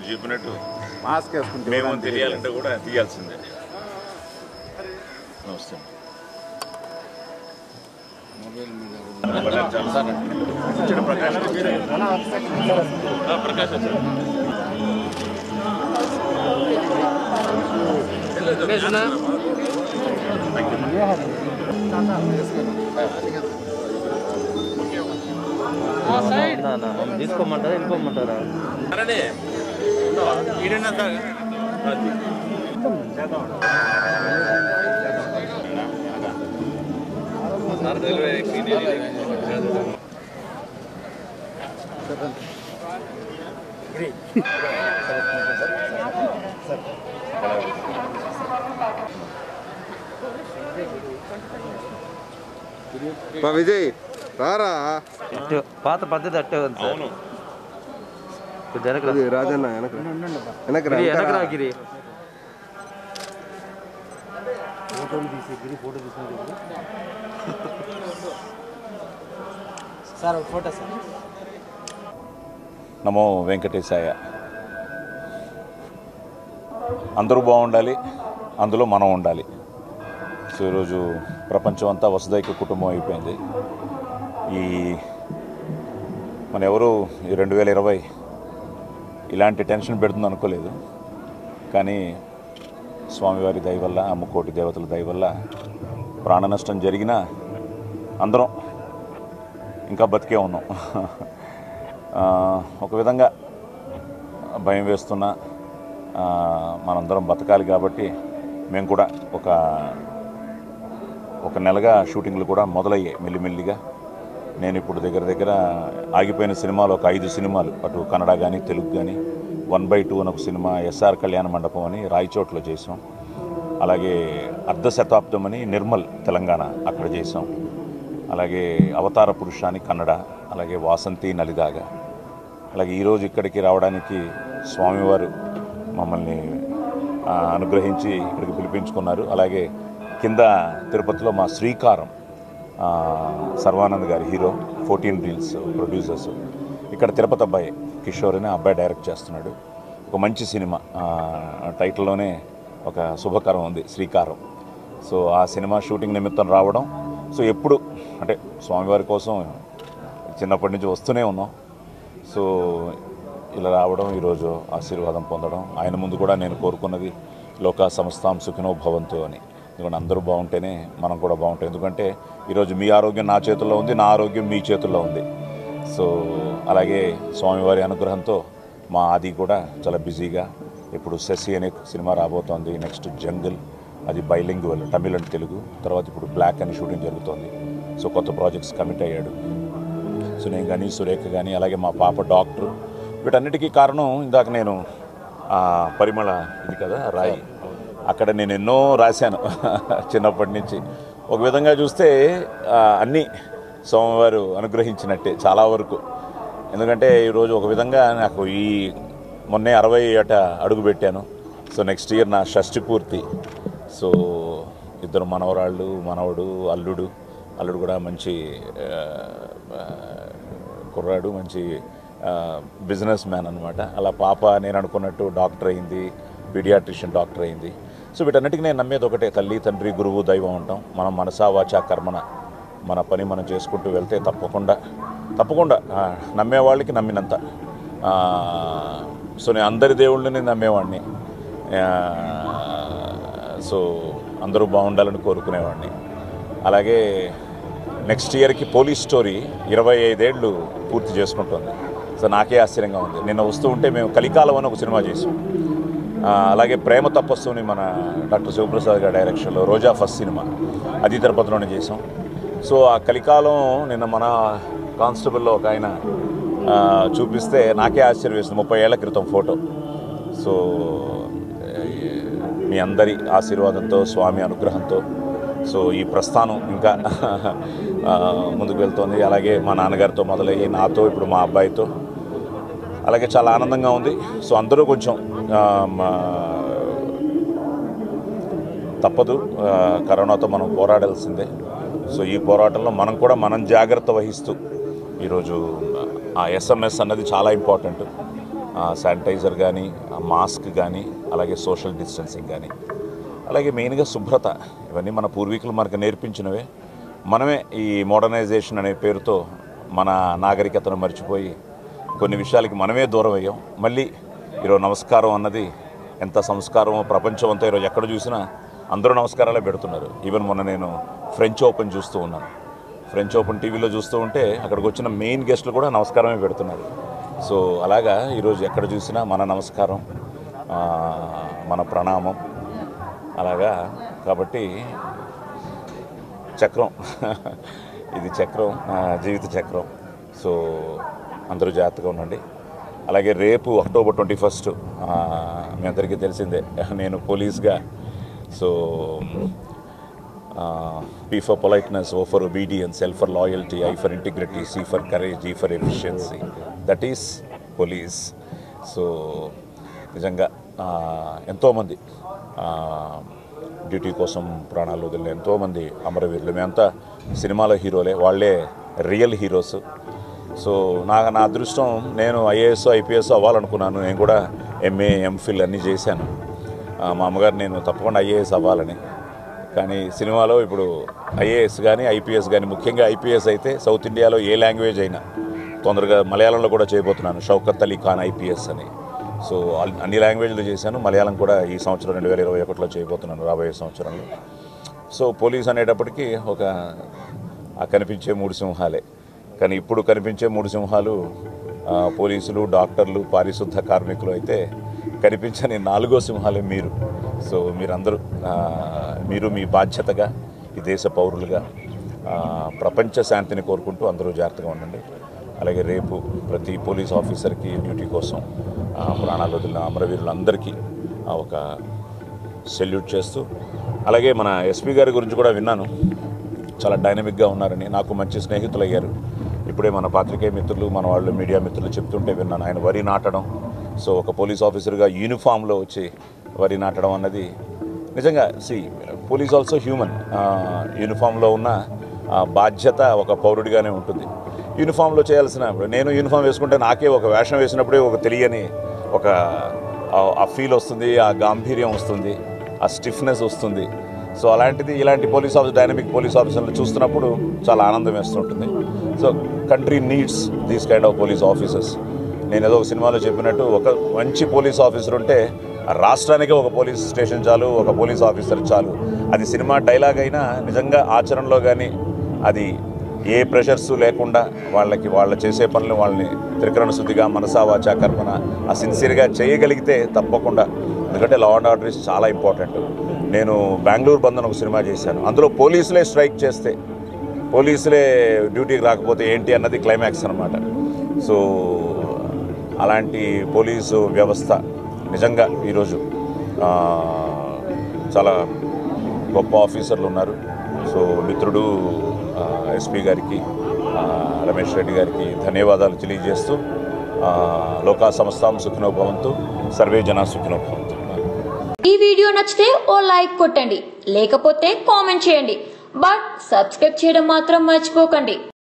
చెప్పినట్టు మాస్క్ వేసుకుంటే మేము తెలియాలంటే కూడా తీయాల్సిందే నమస్తే ఇక్కడ ప్రకాష్ ఆ, ప్రకాష్ వచ్చాడు. తీసుకోమంటారా వెళ్ళిపోమంటారా అరే ఈడన్నా సార్ అది. మా విజయ్ రారా ఇట్టు పాత పద్ధతి అట్టే ఉంది సార్ అవును ఇప్పుడు జరగరా ఇది రాజన్న వెనక వెనక రా, గిరి వెనక వెనకరా రా. గిరి నమో వెంకటేశాయ అందరూ బాగుండాలి అందులో మనం ఉండాలి సో ఈరోజు ప్రపంచం అంతా వసుదైక కుటుంబం అయిపోయింది ఈ మన ఎవరు ఈ రెండు వేల ఇరవై ఇలాంటి టెన్షన్ పెడుతుంది అనుకోలేదు కానీ స్వామివారి దయ వల్ల అమ్మకోటి దేవతల దయ వల్ల ప్రాణ నష్టం జరిగినా అందరం ఇంకా బతికే ఉన్నాం ఆ, ఒక విధంగా భయం వేస్తున్న ఆ, మనందరం బతకాలి కాబట్టి మేము కూడా ఒక ఒక నెలగా షూటింగ్లు కూడా మొదలయ్యాయి మెల్లిమెల్లిగా నేను ఇప్పుడు దగ్గర దగ్గర ఆగిపోయిన సినిమాలు ఒక ఐదు సినిమాలు అటు కన్నడ కానీ తెలుగు కానీ వన్ బై టూ అని ఒక సినిమా ఎస్ఆర్ కళ్యాణ మండపం అని రాయచోట్లో చేసాం అలాగే అర్ధ శతాబ్దం అని నిర్మల్ తెలంగాణ అక్కడ చేసాం అలాగే అవతార పురుషాని కన్నడ అలాగే వాసంతి నలిదాగా అలాగే ఈరోజు ఇక్కడికి రావడానికి స్వామివారు మమ్మల్ని ఆ, అనుగ్రహించి ఇక్కడికి పిలిపించుకున్నారు అలాగే కింద తిరుపతిలో మా శ్రీకారం ఆ, సర్వానంద్ గారి హీరో ఫోర్టీన్ రీల్స్ ప్రొడ్యూసర్స్ ఇక్కడ తిరుపతి అబ్బాయి కిషోర్ అని ఆ అబ్బాయి డైరెక్ట్ చేస్తున్నాడు ఒక మంచి సినిమా ఆ, టైటిల్లోనే ఒక శుభకరం ఉంది శ్రీకారం సో ఆ సినిమా షూటింగ్ నిమిత్తం రావడం సో ఎప్పుడు అంటే స్వామివారి కోసం చిన్నప్పటి నుంచి వస్తూనే ఉన్నాం సో ఇలా రావడం ఈరోజు ఆశీర్వాదం పొందడం ఆయన ముందు కూడా నేను కోరుకున్నది లోకా సంస్థాం సుఖినో భవంతు అని ఎందుకంటే అందరూ బాగుంటేనే మనం కూడా బాగుంటాం ఎందుకంటే ఈరోజు మీ ఆరోగ్యం నా చేతుల్లో ఉంది నా ఆరోగ్యం మీ చేతుల్లో ఉంది సో అలాగే స్వామివారి అనుగ్రహంతో మా ఆది కూడా చాలా బిజీగా ఇప్పుడు శశి అనే సినిమా రాబోతోంది నెక్స్ట్ జంగిల్ అది బైలింగ్వల్ తమిళ్ అండ్ తెలుగు తర్వాత ఇప్పుడు బ్లాక్ అని షూటింగ్ జరుగుతోంది సో కొత్త ప్రాజెక్ట్స్ కమిట్ అయ్యాడు సో నేను కానీ సురేఖ కానీ అలాగే మా పాప డాక్టర్ వీటన్నిటికీ కారణం ఇందాక నేను ఆ, పరిమళ ఇది కదా రాయి అక్కడ నేను ఎన్నో రాశాను చిన్నప్పటి నుంచి ఒక విధంగా చూస్తే ఆ, అన్నీ సోమవారు అనుగ్రహించినట్టే చాలా వరకు ఎందుకంటే ఈరోజు ఒక విధంగా నాకు ఈ మొన్నే అరవై ఏట అడుగు పెట్టాను సో నెక్స్ట్ ఇయర్ నా షష్టి పూర్తి సో ఇద్దరు మనవరాళ్ళు మనవడు అల్లుడు అల్లుడు కూడా మంచి ఆ, ఆ, కుర్రాడు మంచి బిజినెస్ మ్యాన్ అనమాట అలా పాప నేను అనుకున్నట్టు డాక్టర్ అయింది పీడియాట్రిషియన్ డాక్టర్ అయింది సో వీటన్నిటికీ నేను నమ్మేది ఒకటే తల్లి తండ్రి గురువు దైవం ఉంటాం మనం మనసా వాచా కర్మన మన పని మనం చేసుకుంటూ వెళ్తే తప్పకుండా తప్పకుండా ఆ, నమ్మే వాళ్ళకి నమ్మినంత ఆ, సో నేను అందరి దేవుళ్ళని నమ్మేవాడిని ఆ, సో అందరూ బాగుండాలని కోరుకునేవాడిని అలాగే నెక్స్ట్ ఇయర్కి పోలీస్ స్టోరీ ఇరవై ఐదేళ్ళు పూర్తి చేసుకుంటుంది సో నాకే ఆశ్చర్యంగా ఉంది నిన్న వస్తూ ఉంటే మేము కలికాలం అని ఒక సినిమా చేసాం ఆ, అలాగే ప్రేమ తపస్సుని మన డాక్టర్ శివప్రసాద్ గారి డైరెక్షన్లో రోజా ఫస్ట్ సినిమా అది తిరుపతిలోనే చేసాం సో ఆ కలికాలం నిన్న మన కానిస్టేబుల్లో ఒక ఆయన ఆ, చూపిస్తే నాకే ఆశ్చర్యం వేసింది ముప్పై ఏళ్ల క్రితం ఫోటో సో ఏ, మీ అందరి ఆశీర్వాదంతో స్వామి అనుగ్రహంతో సో ఈ ప్రస్థానం ఇంకా ఆ, ముందుకు వెళ్తోంది అలాగే మా నాన్నగారితో మొదలయ్యి నాతో ఇప్పుడు మా అబ్బాయితో అలాగే చాలా ఆనందంగా ఉంది సో అందరూ కొంచెం ఆ, మా- తప్పదు ఆ, కరోనాతో మనం పోరాడాల్సిందే సో ఈ పోరాటంలో మనం కూడా మనం జాగ్రత్త వహిస్తూ ఈరోజు ఆ ఎస్ఎంఎస్ అన్నది చాలా ఇంపార్టెంట్ శానిటైజర్ కానీ మాస్క్ కానీ అలాగే సోషల్ డిస్టెన్సింగ్ కానీ అలాగే మెయిన్గా శుభ్రత ఇవన్నీ మన పూర్వీకులు మనకు నేర్పించినవే మనమే ఈ మోడర్నైజేషన్ అనే పేరుతో మన నాగరికతను మర్చిపోయి కొన్ని విషయాలకి మనమే దూరం అయ్యాం మళ్ళీ ఈరోజు నమస్కారం అన్నది ఎంత సంస్కారమో ప్రపంచం అంతా ఈరోజు ఎక్కడ చూసినా అందరూ నమస్కారాలే పెడుతున్నారు ఈవెన్ మొన్న నేను ఫ్రెంచ్ ఓపెన్ చూస్తూ ఉన్నాను ఫ్రెంచ్ ఓపెన్ టీవీలో చూస్తూ ఉంటే అక్కడికి వచ్చిన మెయిన్ గెస్టులు కూడా నమస్కారమే పెడుతున్నారు సో అలాగా ఈరోజు ఎక్కడ చూసినా మన నమస్కారం ఆ, మన ప్రణామం అలాగా కాబట్టి చక్రం ఇది చక్రం ఆ, జీవిత చక్రం సో అందరూ జాగ్రత్తగా ఉండండి అలాగే రేపు అక్టోబర్ ట్వంటీ ఫస్ట్ మీ అందరికీ తెలిసిందే నేను పోలీస్గా so P for politeness O for obedience L for loyalty I for integrity C for courage E for efficiency that is police so నిజంగా ఆ, ఎంతోమంది ఆ, డ్యూటీ కోసం ప్రాణాలు వదిలిన ఎంతోమంది అమరవీరులు మేమంతా సినిమాలో హీరోలే వాళ్ళే రియల్ హీరోస్ సో నా నా అదృష్టం నేను ఐఏఎస్ ఐపీఎస్ అవ్వాలనుకున్నాను నేను కూడా ఎంఏ ఎంఫిల్ అన్నీ చేశాను ఆ, మా అమ్మగారు నేను తప్పకుండా ఐఏఎస్ అవ్వాలని కానీ సినిమాలో ఇప్పుడు ఐఏఎస్ కానీ ఐపీఎస్ కానీ ముఖ్యంగా ఐపీఎస్ అయితే సౌత్ ఇండియాలో ఏ లాంగ్వేజ్ అయినా తొందరగా మలయాళంలో కూడా చేయబోతున్నాను షౌకత్ అలీ ఖాన్ ఐపీఎస్ అని సో అల్- అన్ని లాంగ్వేజ్లు చేశాను మలయాళం కూడా ఈ సంవత్సరం రెండు వేల ఇరవై ఒకటిలో చేయబోతున్నాను రాబోయే సంవత్సరంలో సో పోలీస్ అనేటప్పటికీ ఒక ఆ కనిపించే మూడు సింహాలే కానీ ఇప్పుడు కనిపించే మూడు సింహాలు ఆ, పోలీసులు డాక్టర్లు పారిశుద్ధ కార్మికులు అయితే కనిపించని నాలుగో సింహాలే మీరు సో మీరందరూ ఆ, మీరు మీ బాధ్యతగా ఈ దేశ పౌరులుగా ఆ, ప్రపంచ శాంతిని కోరుకుంటూ అందరూ జాగ్రత్తగా ఉండండి అలాగే రేపు ప్రతి పోలీస్ ఆఫీసర్కి డ్యూటీ కోసం ఆ, ప్రాణాలు వదిలిన అమరవీరులందరికీ ఆ, ఒక సెల్యూట్ చేస్తూ అలాగే మన ఎస్పీ గారి గురించి కూడా విన్నాను చాలా డైనమిక్గా ఉన్నారని నాకు మంచి స్నేహితులు అయ్యారు ఇప్పుడే మన పాత్రికేయ మిత్రులు మన వాళ్ళు మీడియా మిత్రులు చెప్తుంటే విన్నాను ఆయన వరి నాటడం సో ఒక పోలీస్ ఆఫీసర్గా యూనిఫామ్లో వచ్చి వరి నాటడం అన్నది నిజంగా సి పోలీస్ ఆల్సో హ్యూమన్ యూనిఫామ్లో ఉన్న ఆ, బాధ్యత ఒక పౌరుడిగానే ఉంటుంది యూనిఫామ్లో చేయాల్సిన ఇప్పుడు నేను యూనిఫామ్ వేసుకుంటే నాకే ఒక వేషం వేసినప్పుడే ఒక తెలియని ఒక ఆ- ఆ ఫీల్ వస్తుంది ఆ గాంభీర్యం వస్తుంది ఆ స్టిఫ్నెస్ వస్తుంది సో అలాంటిది ఇలాంటి పోలీస్ ఆఫీసర్ డైనమిక్ పోలీస్ ఆఫీసర్లు చూస్తున్నప్పుడు చాలా ఆనందం వేస్తుంటుంది so country needs these kind of police officers నేను ఏదో ఒక సినిమాలో చెప్పినట్టు ఒక మంచి పోలీస్ ఆఫీసర్ ఉంటే ఆ రాష్ట్రానికే ఒక పోలీస్ స్టేషన్ చాలు ఒక పోలీస్ ఆఫీసర్ చాలు అది సినిమా డైలాగ్ అయినా నిజంగా ఆచరణలో కానీ అది ఏ ప్రెషర్స్ లేకుండా వాళ్ళకి వాళ్ళు చేసే పనులు వాళ్ళని త్రికరణ శుద్ధిగా మనసా వాచా కర్మన ఆ సిన్సియర్గా చేయగలిగితే తప్పకుండా ఎందుకంటే లా అండ్ ఆర్డర్ ఇస్ చాలా ఇంపార్టెంట్ నేను బెంగళూరు బంధన్ ఒక సినిమా చేశాను అందులో పోలీసులే స్ట్రైక్ చేస్తే పోలీసులే డ్యూటీకి రాకపోతే ఏంటి అన్నది క్లైమాక్స్ అనమాట సో అలాంటి పోలీసు వ్యవస్థ నిజంగా ఈరోజు ఆ, చాలా గొప్ప ఆఫీసర్లు ఉన్నారు సో మిత్రుడు ఎస్పీ గారికి ఆ, రమేష్ రెడ్డి గారికి ధన్యవాదాలు తెలియజేస్తూ ఆ, లోకా సంస్థాం సుఖినో భవంతు సర్వే జన సుఖినో భవంతు ఈ వీడియో నచ్చితే ఓ లైక్ కొట్టండి లేకపోతే కామెంట్ చేయండి బట్ సబ్స్క్రైబ్ చేయడం మాత్రం మర్చిపోకండి